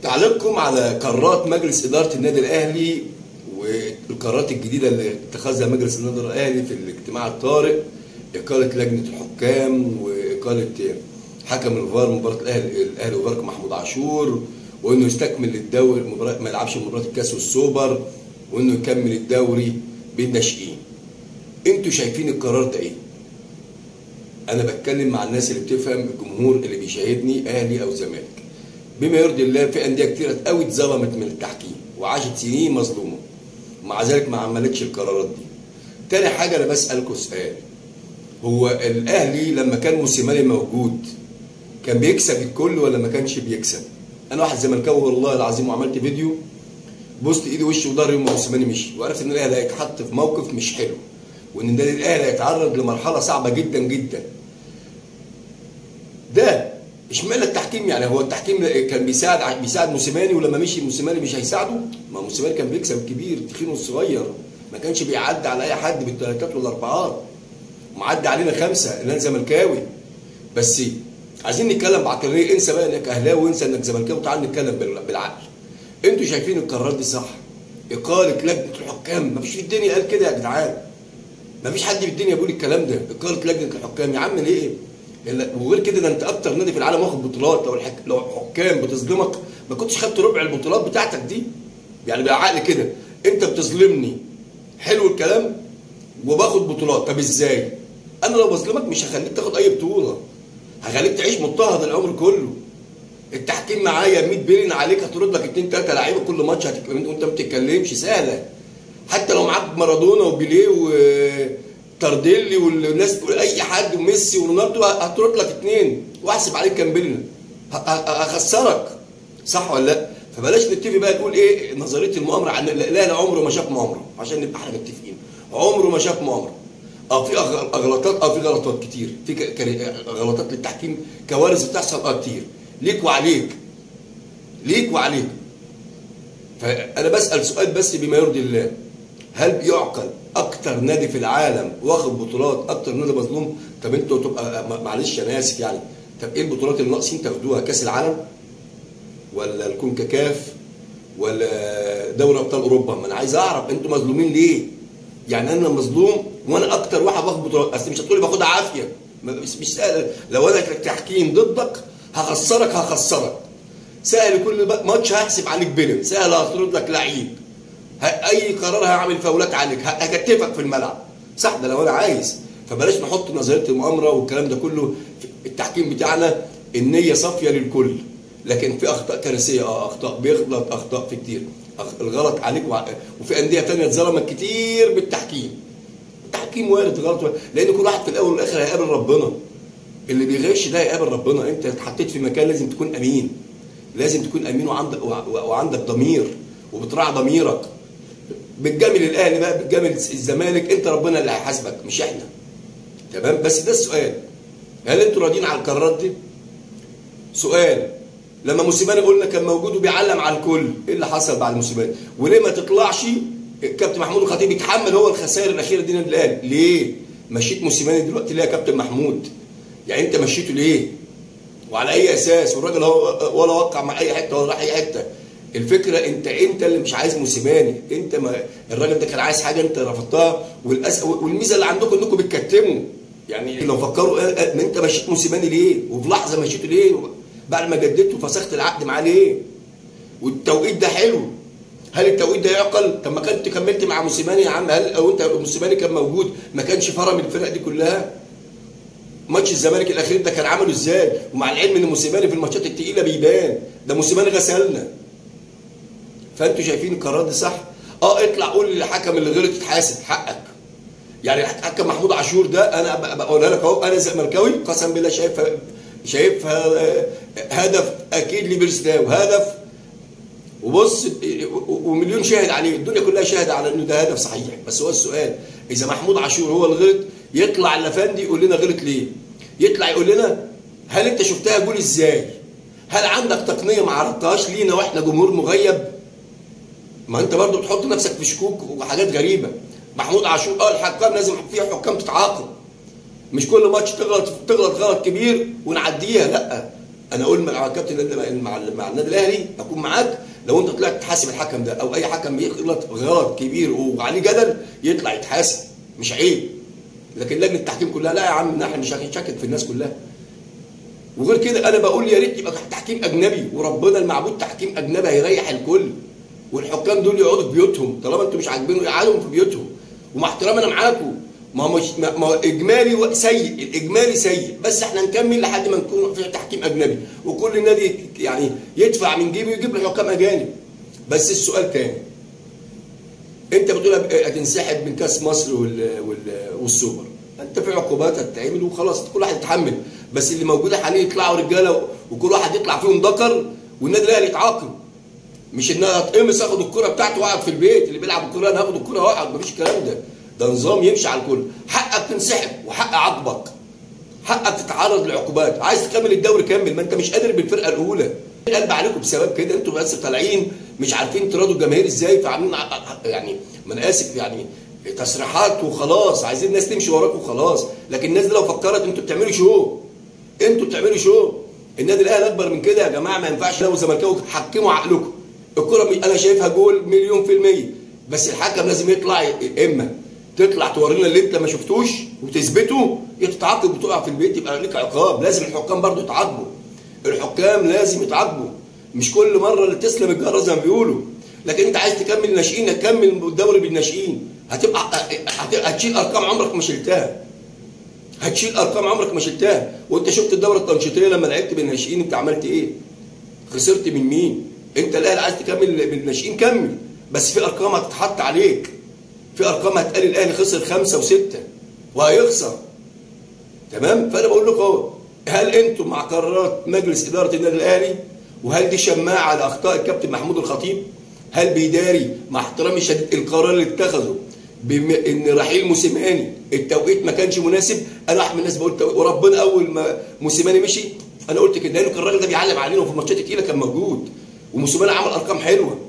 تعليقكم على قرارات مجلس إدارة النادي الأهلي والقرارات الجديدة اللي اتخذها مجلس النادي الأهلي في الاجتماع الطارئ إقالة لجنة الحكام وإقالة حكم الفار مباراة الأهلي الأهلي وفاركو محمود عاشور وإنه يستكمل الدوري مباراة ما يلعبش مباراة الكاس والسوبر وإنه يكمل الدوري بالناشئين. أنتوا شايفين القرار ده إيه؟ أنا بتكلم مع الناس اللي بتفهم الجمهور اللي بيشاهدني أهلي أو زمالك. بما يرضي الله في انديه كتيره قوي اتظلمت من التحكيم وعاشت سنين مظلومه ومع ذلك ما عملتش القرارات دي تاني حاجه انا بسالكم سؤال هو الاهلي لما كان موسيماني موجود كان بيكسب الكل ولا ما كانش بيكسب انا واحد زملكاوي والله العظيم وعملت فيديو بوست ايدي وشي وضهري يوم ما موسيماني مشي وعرفت ان الاهلي هيتحط في موقف مش حلو وان النادي الاهلي هيتعرض لمرحله صعبه جدا جدا ده اشمعنى التحكيم يعني هو التحكيم كان بيساعد بيساعد موسيماني ولما مشي موسيماني مش هيساعده ما موسيماني كان بيكسب كبير تخين وصغير ما كانش بيعدي على اي حد بالثلاثات والاربعات معدي علينا خمسه اللي انا زملكاوي بس عايزين نتكلم بعقليه انسى بقى انك اهلاوي وانسى انك زملكاوي وتعال نتكلم بالعقل انتوا شايفين القرارات دي صح اقاله لجنه الحكام ما فيش في الدنيا قال كده يا جدعان ما فيش حد في الدنيا بيقول الكلام ده اقاله لجنه الحكام يا عم ليه وغير كده ده انت اكتر نادي في العالم واخد بطولات لو الحك... لو الحكام بتظلمك ما كنتش خدت ربع البطولات بتاعتك دي يعني بالعقل كده انت بتظلمني حلو الكلام وباخد بطولات طب ازاي انا لو بظلمك مش هخليك تاخد اي بطوله هخليك تعيش مضطهد العمر كله التحكيم معايا 100 بلين عليك هترد لك 2 3 لعيبه كل ماتش هتك... وانت ما بتتكلمش سهله حتى لو معاك مارادونا وبيليه و تارديلي والناس اي حد وميسي ورونالدو هترد لك اثنين واحسب عليك كام بلن هخسرك صح ولا لا؟ فبلاش نتفق بقى نقول ايه نظريه المؤامره عن الاهلي عمره ما شاف مؤامره عشان نبقى احنا متفقين عمره ما شاف مؤامره اه في غلطات اه في غلطات كتير في غلطات للتحكيم كوارث بتحصل اه كتير ليك وعليك ليك وعليك فانا بسال سؤال بس بما يرضي الله هل بيعقل اكتر نادي في العالم واخد بطولات اكتر نادي مظلوم طب انتوا تبقى معلش انا اسف يعني طب ايه البطولات اللي ناقصين تاخدوها كاس العالم ولا الكونكاكاف ولا دوري ابطال اوروبا ما انا عايز اعرف انتوا مظلومين ليه يعني انا مظلوم وانا اكتر واحد باخد بطولات اصل مش هتقولي باخدها عافيه مش مش سهل لو انا التحكيم ضدك هخسرك هخسرك سهل كل ماتش هحسب عليك بلم سهل هطرد لك لعيب اي قرار هيعمل فاولات عليك هكتفك في الملعب صح ده لو انا عايز فبلاش نحط نظريه المؤامره والكلام ده كله التحكيم بتاعنا النيه صافيه للكل لكن في اخطاء كارثيه اه اخطاء بيغلط اخطاء في كتير الغلط عليك وع... وفي انديه ثانيه اتظلمت كتير بالتحكيم التحكيم وارد غلط وارد. لان كل واحد في الاول والاخر هيقابل ربنا اللي بيغش ده هيقابل ربنا انت اتحطيت في مكان لازم تكون امين لازم تكون امين وعندك وعندك ضمير وبتراعي ضميرك بتجامل الاهلي بقى بتجامل الزمالك انت ربنا اللي هيحاسبك مش احنا تمام بس ده السؤال هل انتوا راضيين على القرارات دي سؤال لما موسيماني قلنا كان موجود وبيعلم على الكل ايه اللي حصل بعد موسيماني وليه ما تطلعش الكابتن محمود الخطيب يتحمل هو الخسائر الاخيره دي النادي الاهلي ليه مشيت موسيماني دلوقتي ليه يا كابتن محمود يعني انت مشيته ليه وعلى اي اساس والراجل هو ولا وقع مع اي حته ولا راح اي حته الفكره انت انت اللي مش عايز موسيماني انت ما الراجل ده كان عايز حاجه انت رفضتها والأس... والميزه اللي عندكم انكم بتكتموا يعني لو فكروا ان انت مشيت موسيماني ليه وفي لحظه مشيته ليه بعد ما جددت وفسخت العقد معاه ليه والتوقيت ده حلو هل التوقيت ده يعقل طب ما كنت كملت مع موسيماني يا عم هل لو انت موسيماني كان موجود ما كانش فرم الفرق دي كلها ماتش الزمالك الاخير ده كان عمله ازاي ومع العلم ان موسيماني في الماتشات التقيله بيبان ده موسيماني غسلنا فانتوا شايفين القرار ده صح اه اطلع قول للحكم اللي غلط يتحاسب حقك يعني الحكم محمود عاشور ده انا بقولها لك اهو انا زملكاوي قسم بالله شايف شايف هدف اكيد لبيرسلاو هدف وبص ومليون شاهد عليه الدنيا كلها شاهد على انه ده هدف صحيح بس هو السؤال اذا محمود عاشور هو اللي غلط يطلع الافندي يقول لنا غلط ليه يطلع يقول لنا هل انت شفتها جول ازاي هل عندك تقنيه ما عرضتهاش لينا واحنا جمهور مغيب ما انت برضو بتحط نفسك في شكوك وحاجات غريبه محمود عاشور اه الحكام لازم في حكام تتعاقب مش كل ماتش تغلط تغلط غلط كبير ونعديها لا انا اقول مع كابتن النادي- مع مع النادي الاهلي اكون معاك لو انت طلعت تحاسب الحكم ده او اي حكم بيغلط غلط كبير وعليه جدل يطلع يتحاسب مش عيب لكن لجنه التحكيم كلها لا يا عم احنا مش هنشكك في الناس كلها وغير كده انا بقول يا ريت يبقى تحكيم اجنبي وربنا المعبود تحكيم اجنبي هيريح الكل والحكام دول يقعدوا في بيوتهم طالما انتم مش عاجبينهم يقعدوا في بيوتهم ومع احترام انا معاكم ما هو مش ما ما هو اجمالي و- سيء الاجمالي سيء بس احنا نكمل لحد ما نكون في تحكيم اجنبي وكل نادي يعني يدفع من جيبه ويجيب له حكام اجانب بس السؤال تاني انت بتقول هب- هتنسحب من كاس مصر وال... وال... والسوبر انت في عقوبات هتتعمل وخلاص كل واحد يتحمل بس اللي موجوده حاليا يطلعوا رجاله وكل واحد يطلع فيهم ذكر والنادي الاهلي يتعاقب مش ان انا اتقمص اخد الكره بتاعتي واقعد في البيت اللي بيلعب الكره انا هاخد الكره واقعد مفيش الكلام ده ده نظام يمشي على الكل حقك تنسحب وحق عاقبك حقك تتعرض لعقوبات عايز تكمل الدوري كمل ما انت مش قادر بالفرقه الاولى قلب عليكم بسبب كده انتوا بس طالعين مش عارفين تراضوا الجماهير ازاي فعاملين ع- ع- يعني ما انا اسف يعني تصريحات وخلاص عايزين الناس تمشي وراكم وخلاص لكن الناس دي لو فكرت انتوا بتعملوا شو انتوا بتعملوا شو النادي الاهلي اكبر من كده يا جماعه ما ينفعش لو زملكاوي حكموا عقلكم الكره م- انا شايفها جول مليون في الميه بس الحكم لازم يطلع ي- اما تطلع تورينا اللي انت ما شفتوش وتثبته يا تتعاقب وتقع في البيت يبقى ليك عقاب لازم الحكام برضو يتعاقبوا الحكام لازم يتعاقبوا مش كل مره اللي تسلم الجره زي ما بيقولوا لكن انت عايز تكمل ناشئين هتكمل الدوري بالناشئين هتبقى هت- هتشيل ارقام عمرك ما شلتها هتشيل ارقام عمرك ما شلتها وانت شفت الدوره التنشيطيه لما لعبت بالناشئين انت عملت ايه خسرت من مين انت الاهلي عايز تكمل بالناشئين كمل بس في ارقام هتتحط عليك في ارقام هتقال الاهلي خسر خمسه وسته وهيخسر تمام فانا بقول لكم اهو هل انتم مع قرارات مجلس اداره النادي الاهلي وهل دي شماعه لاخطاء الكابتن محمود الخطيب هل بيداري مع احترامي الشديد القرار اللي اتخذه بم... ان رحيل موسيماني التوقيت ما كانش مناسب انا واحد من الناس بقول توقيت وربنا اول ما موسيماني مشي انا قلت كده لانه الراجل ده بيعلم علينا وفي الماتشات التقيله كان موجود وموسيماني عمل ارقام حلوه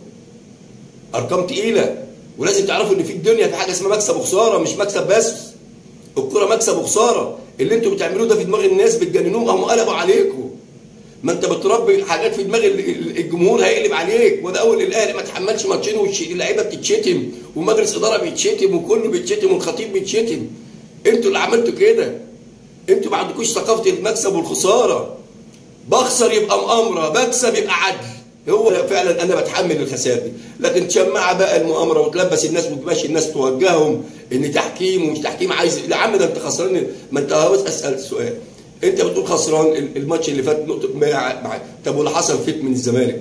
ارقام تقيله ولازم تعرفوا ان في الدنيا في حاجه اسمها مكسب وخساره مش مكسب بس الكرة مكسب وخسارة اللي انتوا بتعملوه ده في دماغ الناس بتجننوهم هم قلبوا عليكم ما انت بتربي حاجات في دماغ ال- ال- الجمهور هيقلب عليك وده اول الاهلي ما تحملش ماتشين واللعيبه بتتشتم ومجلس اداره بيتشتم وكله بيتشتم والخطيب بيتشتم انتوا اللي عملتوا كده انتوا ما عندكوش ثقافه المكسب والخساره بخسر يبقى مؤامره بكسب يبقى عدل هو فعلا انا بتحمل الخسائر دي لكن تشمع بقى المؤامره وتلبس الناس وتمشي الناس توجههم ان تحكيم ومش تحكيم عايز يا عم ده انت خسران ما انت عاوز اسال سؤال انت بتقول خسران ال- الماتش اللي فات نقطه مع مع- طب واللي حصل فيك من الزمالك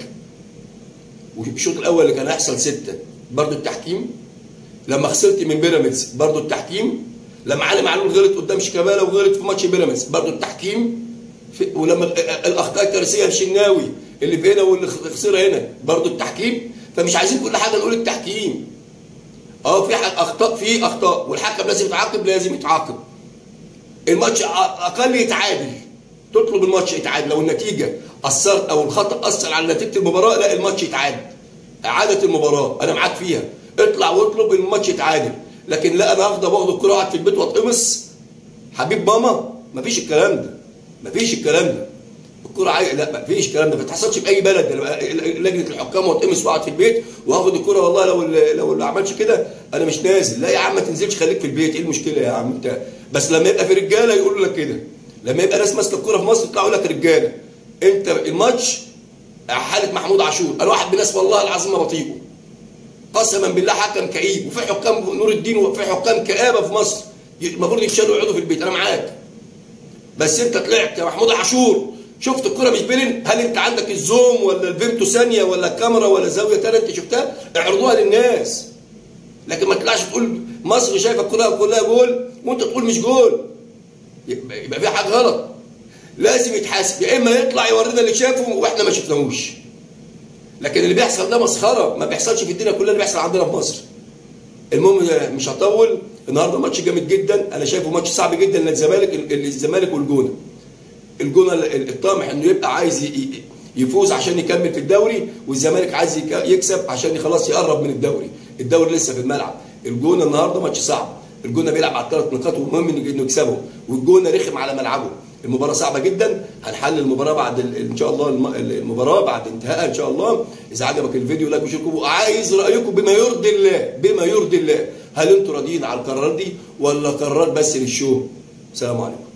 والشوط الاول اللي كان هيحصل سته برضه التحكيم لما خسرت من بيراميدز برضه التحكيم لما علي معلول غلط قدام شيكابالا وغلط في ماتش بيراميدز برضه التحكيم في ولما الاخطاء الكارثيه الشناوي اللي في هنا واللي خسرها هنا برضه التحكيم فمش عايزين كل حاجه نقول التحكيم اه في ح- اخطاء في اخطاء والحكم لازم يتعاقب لازم يتعاقب الماتش أ- اقل يتعادل تطلب الماتش يتعادل لو النتيجه اثرت او الخطا اثر على نتيجه المباراه لا الماتش يتعادل اعاده المباراه انا معاك فيها اطلع واطلب الماتش يتعادل لكن لا انا هفضل واخد الكره اقعد في البيت واتقمص حبيب ماما مفيش الكلام ده مفيش الكلام ده الكرة عاي... لا مفيش الكلام ده ما بتحصلش في اي بلد أنا بقى- لجنه الحكام واتقمص واقعد في البيت وهاخد الكرة والله لو اللي لو اللي عملش كده انا مش نازل لا يا عم ما تنزلش خليك في البيت ايه المشكله يا عم انت بس لما يبقى في رجاله يقولوا لك كده لما يبقى ناس ماسكه الكرة في مصر يطلعوا لك رجاله انت الماتش حاله محمود عاشور انا واحد من الناس والله العظيم ما بطيقه قسما بالله حكم كئيب وفي حكام نور الدين وفي حكام كآبه في مصر المفروض يتشالوا ويقعدوا في البيت انا معاك بس انت طلعت يا محمود عاشور شفت الكرة مش بيلن هل انت عندك الزوم ولا الفيمتو ثانية ولا الكاميرا ولا زاوية تانية انت شفتها اعرضوها للناس لكن ما تطلعش تقول مصر شايفه الكرة كلها جول وانت تقول مش جول يبقى, يبقى في حاجة غلط لازم يتحاسب يا اما يطلع يورينا اللي شافه واحنا ما شفناهوش لكن اللي بيحصل ده مسخره ما بيحصلش في الدنيا كلها اللي بيحصل عندنا في مصر المهم مش هطول النهارده ماتش جامد جدا انا شايفه ماتش صعب جدا للزمالك الزمالك والجونه الجونه الطامح انه يبقى عايز ي- ي- يفوز عشان يكمل في الدوري والزمالك عايز يك- يكسب عشان خلاص يقرب من الدوري الدوري لسه في الملعب الجونه النهارده ماتش صعب الجونه بيلعب على الثلاث نقاط ومهم إنه- انه يكسبه والجونه رخم على ملعبه المباراه صعبه جدا هنحلل المباراه بعد ال- ان شاء الله الم- المباراه بعد انتهائها ان شاء الله اذا عجبك الفيديو لايك وشير وعايز رايكم بما يرضي الله بما يرضي الله هل انتوا راضيين على القرارات دي ولا قرارات بس للشو سلام عليكم